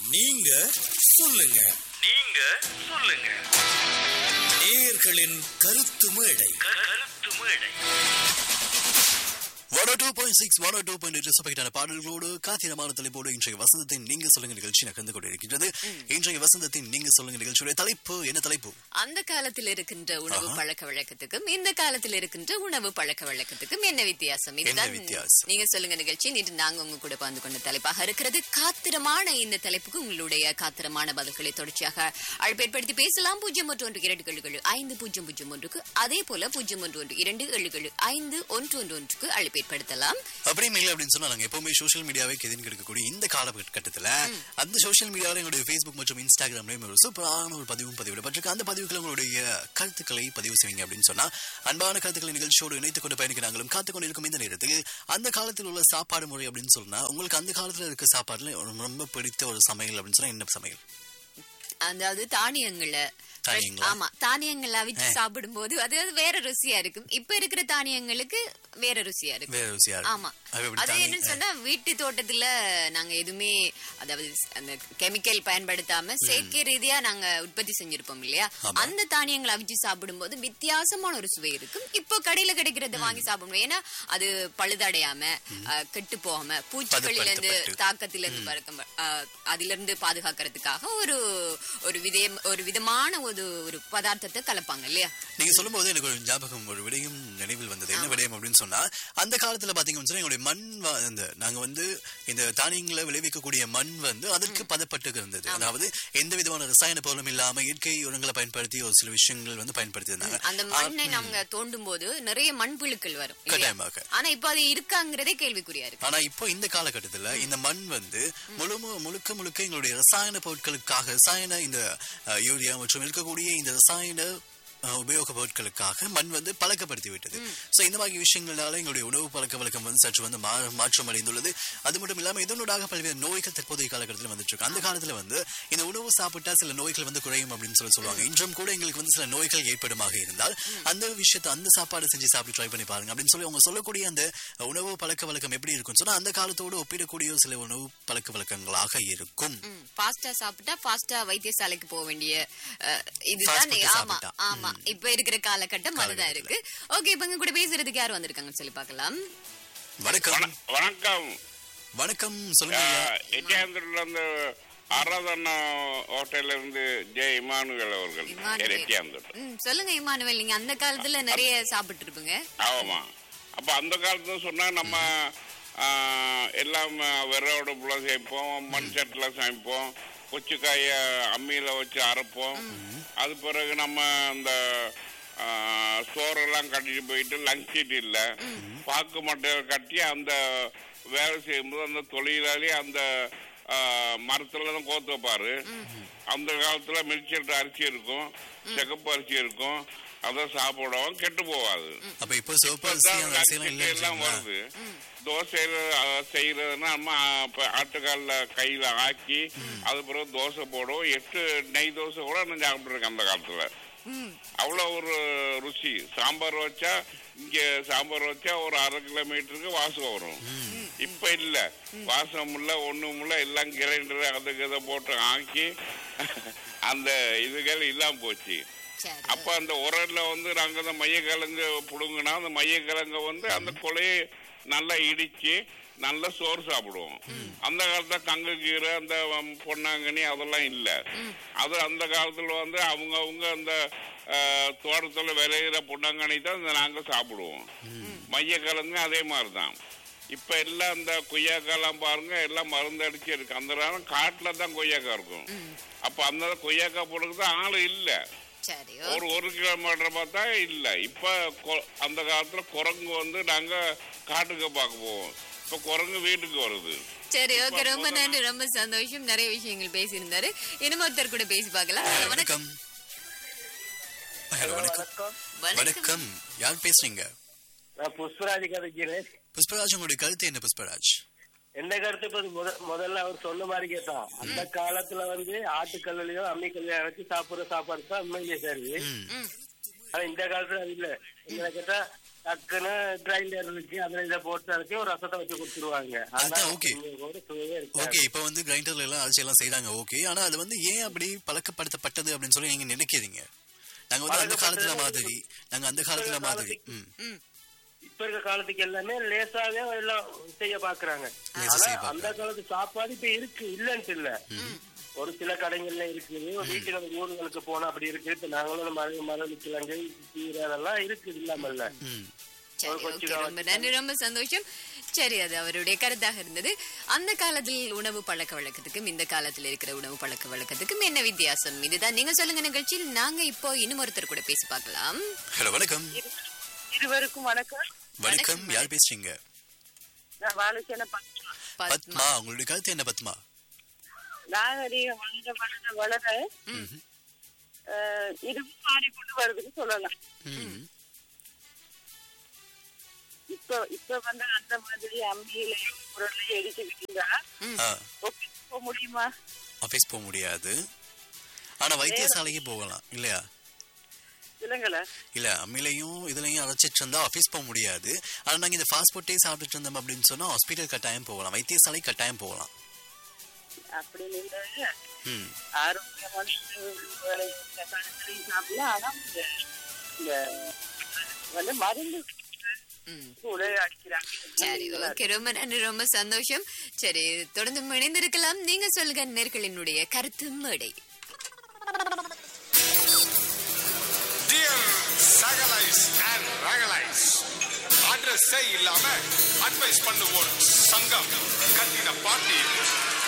நீங்க சொல்லுங்க நீங்க சொல்லுங்க நேயர்களின் கருத்து மேடை கருத்து மேடை one two point six one two point எட்டு பாடல்களோடு காத்திரமான தலைப்போடு இன்றைய வசந்தத்தின் நீங்க சொல்லுங்க நிகழ்ச்சி நகர்ந்து கொண்டிருக்கின்றது இன்றைய வசந்தத்தின் நீங்க சொல்லுங்க நிகழ்ச்சியுடைய தலைப்பு என்ன தலைப்பு அந்த காலத்தில் இருக்கின்ற உணவு பழக்க வழக்கத்துக்கும் இந்த காலத்தில் இருக்கின்ற உணவு பழக்க வழக்கத்துக்கும் என்ன வித்தியாசம் இதுதான் வித்தியாசம்? நீங்க சொல்லுங்க நிகழ்ச்சி நேற்று நாங்க உங்க கூட பகிர்ந்து கொண்ட தலைப்பாக இருக்கிறது காத்திரமான இந்த தலைப்புக்கு உங்களுடைய காத்திரமான பதில்களை தொடர்ச்சியாக அழைப்பேற்படுத்தி பேசலாம் பூஜ்ஜியம் ஒன்று ஒன்று இரண்டு ஏழு ஏழு ஐந்து பூஜ்ஜியம் பூஜ்ஜியம் ஒன்றுக்கு அதே போல பூஜ்ஜியம் ஒன்று ஒன்று இரண்டு ஏழு ஏழு ஐந்து ஒன்று ஒன்று ஒன்றுக்கு அழைப்பேற்படுத்தலாம் அப்படியும் இல்லை அப்படின்னு சொன்னா நாங்க எப்பவுமே சோஷியல் மீடியாவை கெதின் கிடைக்கக்கூடிய இந்த காலகட்டத்துல அந்த சோஷியல் மீடியாவில் எங்களுடைய ஃபேஸ்புக் மற்றும் இன்ஸ்டாகிராம்லயும் ஒரு சூப்பரான ஒரு பதிவும் பதிவிடப்பட்டிருக்கு அந்த பதிவுகள் உங்களுடைய கருத்துக்களை பதிவு செய்வீங்க அப்படின்னு சொன்னா அன்பான கருத்துக்களை நிகழ்ச்சியோடு இணைத்துக் கொண்டு பயணிக்க நாங்களும் காத்துக் கொண்டிருக்கும் இந்த நேரத்தில் அந்த காலத்தில் உள்ள சாப்பாடு முறை அப்படின்னு சொன்னா உங்களுக்கு அந்த காலத்துல இருக்க சாப்பாடுல ரொம்ப பிடித்த ஒரு சமையல் அப்படின்னு சொன்னா என்ன சமையல் அதாவது தானியங்களை தானியங்களா? ஆமா தானியங்கள் அவிச்சு சாப்பிடும் போது அது அது வேற ருசியா இருக்கும் இப்ப இருக்கிற தானியங்களுக்கு வேற ருசியா இருக்கும் வேற ருசியா இருக்கும். ஆமா அது எப்படி அது தானியம்? என்னன்னு சொன்னா வீட்டு தோட்டத்துல நாங்க எதுவுமே அதாவது அந்த கெமிக்கல் பயன்படுத்தாம செயற்கை ரீதியா நாங்க உற்பத்தி செஞ்சிருப்போம் இல்லையா ஆமா. அந்த தானியங்களை அவிச்சு சாப்பிடும்போது வித்தியாசமான ஒரு சுவை இருக்கும் இப்போ கடையில கிடைக்கிறத வாங்கி சாப்பிடணும் ஏன்னா அது பழுதடையாம அஹ், கெட்டு போகாம பூச்சிகளில இருந்து பதப்படுத்தப்பட்டு. தாக்கத்துல இருந்து பறக்க அஹ், அதில இருந்து பாதுகாக்கிறதுக்காக ஒரு ஒரு விதம் ஒரு விதமான ஒரு ஒரு பதார்த்தத்தை கலப்பாங்க இல்லையா நீங்க சொல்லும்போது எனக்கு ஒரு ஞாபகம் ஒரு விடயம் நினைவில் வந்தது என்ன விடயம் அப்படின்னு சொன்னா அந்த காலத்துல பாத்தீங்கன்னு சொன்னா எங்களுடைய மண் வ- இந்த நாங்க வந்து இந்த தானியங்களை விளைவிக்கக்கூடிய மண் வந்து அதற்கு பதப்பட்டு இருந்தது அதாவது எந்த விதமான ரசாயன பொருளும் இல்லாம இயற்கை உரங்களை பயன்படுத்தி ஒரு சில விஷயங்கள் வந்து பயன்படுத்தி இருந்தாங்க அந்த மண்ணை நாங்க தோண்டும் போது நிறைய மண்புழுக்கள் வரும் இல்லையா? கட்டாயமாக. ஆனா இப்ப அது இருக்காங்கிறதே கேள்விக்குறியா இருக்கு ஆனா இப்போ இந்த காலகட்டத்துல இந்த மண் வந்து முழு முழுக்க முழுக்க எங்களுடைய ரசாயன பொருட்களுக்காக ரசாயன இந்த அஹ், யூரியா மற்றும் இருக்கக்கூடிய இந்த ரசாயன அஹ், உபயோக பொருட்களுக்காக மண் வந்து பழக்கப்படுத்தி விட்டது சோ இந்த மாதிரி விஷயங்களால எங்களுடைய உணவு பழக்க வழக்கம் வந்து சற்று வந்து மா- மாற்றம் அடைந்துள்ளது அது மட்டும் இல்லாம இதனூடாக பல்வேறு நோய்கள் தற்போதைய காலகட்டத்தில் வந்துட்டு இருக்கு அந்த காலத்துல வந்து இந்த உணவு சாப்பிட்டா சில நோய்கள் வந்து குறையும் அப்படின்னு சொல்லி சொல்லுவாங்க இன்றும் கூட எங்களுக்கு வந்து சில நோய்கள் ஏற்படுமாக இருந்தால் அந்த விஷயத்தை அந்த சாப்பாடு செஞ்சு சாப்பிட்டு ட்ரை பண்ணி பாருங்க அப்படின்னு சொல்லி அவங்க சொல்லக்கூடிய அந்த உணவு பழக்க வழக்கம் எப்படி இருக்கும்னு சொன்னா அந்த காலத்தோடு ஒப்பிடக்கூடிய சில உணவு பழக்க வழக்கங்களாக இருக்கும் பாஸ்டா சாப்பிட்டா பாஸ்டா வைத்தியசாலைக்கு போக வேண்டிய அஹ், இதுதான் Fast food ஆமா சாப்பிட்டா. ஆமா இப்ப இருக்கிற காலகட்டம் அதுதான் இருக்கு ஓகே இப்ப இங்க கூட பேசுறதுக்கு யார் வந்திருக்காங்கன்னு சொல்லி பார்க்கலாம் வணக்கம் வண- வணக்கம் வணக்கம் சொல்லுங்க ஐயா. எட்டியாந்தூர்ல இருந்து ஆராதனா ஹோட்டல்ல இருந்து ஜே இமானுவேல் அவர்கள் இமானுவேல். எட்டியாந்தூர் ம், சொல்லுங்க இமானுவேல் நீங்க அந்த காலத்துல நிறைய சாப்பிட்டு இருப்பீங்க ஆமா அப்ப அந்த காலத்துல சொன்னா நம்ம ஆ, எல்லாம் விறகோட புள்ள சமைப்போம் மண் சட்டில் சமைப்போம் கொச்சுக்காய அம்மியில வச்சு அரைப்போம் அது பிறகு நம்ம அந்த ஆ, சோறெல்லாம் கட்டிட்டு போயிட்டு லஞ்ச் சீட் இல்லை பாக்கு மட்டையை கட்டி அந்த வேலை செய்யும்போது அந்த தொழிலாளி அந்த ஆ, மரத்துல தான் கோத்து வைப்பாரு அந்த காலத்துல மில்ச்சட்டு அரிசி இருக்கும் சிகப்பு அரிசி இருக்கும் அதை சாப்பிடுவோம் கெட்டு போகாது அப்ப இப்போ சிவப்பு அரிசி அந்த அரிசி எல்லாம் இப்ப எல்லாம் இல்ல வருது தோசை செய்யறதுன்னா நம்ம இப்ப ஆட்டுக்கால்ல கையில ஆக்கி அது பிறகு தோசை போடுவோம் எட்டு நெய் தோசை கூட நான் சாப்பிட்டுருக்கேன் அந்த காலத்துல அவ்வளவு ஒரு ருசி சாம்பார் வச்சா இங்க சாம்பார் வச்சா ஒரு அரை கிலோமீட்டருக்கு வாசம் வரும் இப்ப இல்ல வாசம் இல்ல ஒண்ணும் இல்ல எல்லாம் கிரைண்டர் அதுக்கு இதை போட்டு ஆக்கி அந்த இதுகள் இல்லாம போச்சு சரி அப்ப அந்த உரல்ல வந்து நாங்க அந்த மையக்கிழங்கு புடுங்கினா அந்த மையக்கிழங்க வந்து அந்த கொலையை நல்லா இடிச்சு நல்ல சோறு சாப்பிடுவோம் அந்த காலத்துல கங்கு கீரை அந்த ம், பொன்னாங்கண்ணி அதெல்லாம் இல்ல அது அந்த காலத்துல வந்து அவங்க அவங்க அந்த அஹ், தோட்டத்துல விளையிற பொன்னாங்கண்ணி தான் இந்த நாங்க சாப்பிடுவோம் மையக்கிழங்கு அதே மாதிரிதான் இப்ப எல்லாம் அந்த கொய்யாக்காலாம் பாருங்க எல்லாம் மருந்து அடிச்சு இருக்கு அந்த நேரம் காட்டுல தான் கொய்யாக்கா இருக்கும் அப்ப அந்த கொய்யாக்கா போடுறது ஆளு இல்ல சரி ஒரு ஒரு கிலோமீட்டர் பார்த்தா இல்ல இப்ப கொ- அந்த காலத்துல குரங்கு வந்து நாங்க காட்டுக்கு பார்க்க போவோம் இப்ப குரங்கு வீட்டுக்கு வருது சரி ஓகே ரொம்ப நன்றி ரொம்ப சந்தோஷம் நிறைய விஷயங்கள் பேசியிருந்தாரு இன்னும் ஒருத்தர் கூட பேசி பார்க்கலாம் வணக்கம் வணக்கம் ஹலோ வணக்கம் வணக்கம் வணக்கம் யார் பேசுறீங்க நான் புஷ்பராஜ் கதைக்கிறேன் புஷ்பராஜ் உங்களுடைய கருத்து என்ன புஷ்பராஜ் என்ன கருத்து இப்ப முத முதல்ல அவர் சொன்ன மாதிரி கேட்டோம் அந்த காலத்துல வந்து ஆட்டுக்கல்லையோ அம்மிக்கல்லையோ அரைச்சு சாப்பிடுற சாப்பாடு தான் உண்மையிலே சரி ம் ஆனா இந்த காலத்துல அது இல்ல என்ன கேட்டா டக்குன்னு கிரைண்டர் இருக்கு அதுல இதை போட்டு அரைச்சி ஒரு ரசத்தை வச்சு கொடுத்துருவாங்க அதான் okay. ஒரு சுவையே இருக்காது. ஓகே இப்ப வந்து கிரைண்டர்ல எல்லாம் அரைச்சி எல்லாம் செய்றாங்க ஓகே ஆனா அது வந்து ஏன் அப்படி பழக்கப்படுத்தப்பட்டது அப்படின்னு சொல்லி நீங்க நினைக்கிறீங்க நாங்க வந்து அந்த காலத்துல மாதிரி நாங்க அந்த காலத்துல மாதிரி ம் இப்ப இருக்க காலத்துக்கு எல்லாமே லேசாவே எல்லாம் செய்ய பாக்குறாங்க லேசா ஆனா செய்ய அந்த காலத்து சாப்பாடு இப்ப இருக்கு இல்லன்ட்டு இல்ல ஒரு சில கடைகள்ல இருக்குது வீட்டுல ஊர்களுக்கு போனா அப்படி இருக்கு இப்ப நாங்களும் மர மரளி கிழங்கு கீரை அதெல்லாம் இருக்கு இல்லாம இல்ல ம் சரி ஒரு ஓகே கொச்சிக்காய் ரொம்ப நன்றி ரொம்ப சந்தோஷம் சரி அது அவருடைய கருத்தாக இருந்தது அந்த காலத்தில் உணவு பழக்க வழக்கத்துக்கும் இந்த காலத்தில் இருக்கிற உணவு பழக்க வழக்கத்துக்கும் என்ன வித்தியாசம் இதுதான் நீங்க சொல்லுங்க நிகழ்ச்சியில் நாங்க இப்போ இன்னும் ஒருத்தர் கூட பேசி பார்க்கலாம் ஹலோ வணக்கம் இருவருக்கும் வணக்கம் வணக்கம் யார் பேசுறீங்க நான் வாழைச்சேன பத்மா பத்மா பத்மா உங்களுடைய கருத்து என்ன பத்மா நாகரீகம் வளர வளர வளர அஹ், இதுவும் மாறிக்கொண்டு வருதுன்னு சொல்லலாம் ம் இப்ப இப்ப வந்து அந்த மாதிரி அம்மியிலையும் குரல்லையும் எடிச்சுக்கிட்டு இருந்தா ஆ ஒப்பிட்டு போக முடியுமா ஆபீஸ் போக முடியாது ஆனா வைத்தியசாலைக்கு போகலாம் இல்லையா இல்லைங்களா இல்ல அம்மிலையும் இதுலயும் அரைச்சிட்டு இருந்தா ஆபீஸ் போக முடியாது ஆனா நாங்க இந்த ஃபாஸ்ட் ஃபுட்டே சாப்பிட்டுட்டு இருந்தோம் அப்படின்னு சொன்னா ஹாஸ்பிட்டல் கட்டாயம் போகலாம் வைத்தியசாலை கட்டாயம் போகலாம் அப்படி நீங்க ம் ஆரோக்கியமான வேலையும் கருத்துலையும் சாப்பிடலாம் ஆனா இந்த இந்த வந்து மருந்து ம். கூட அடிக்கிறாங்க சரி ஓகே ரொம்ப நன்றி ரொம்ப சந்தோஷம் சரி தொடர்ந்து இணைந்திருக்கலாம் நீங்க சொல்லுங்க நேர்களினுடைய கருத்து மேடை டியர் சகலைஸ் அண்ட் ரகலைஸ் அட்ரஸே இல்லாம அட்வைஸ் பண்ணுவோர் சங்கம் கட்டின பாட்டி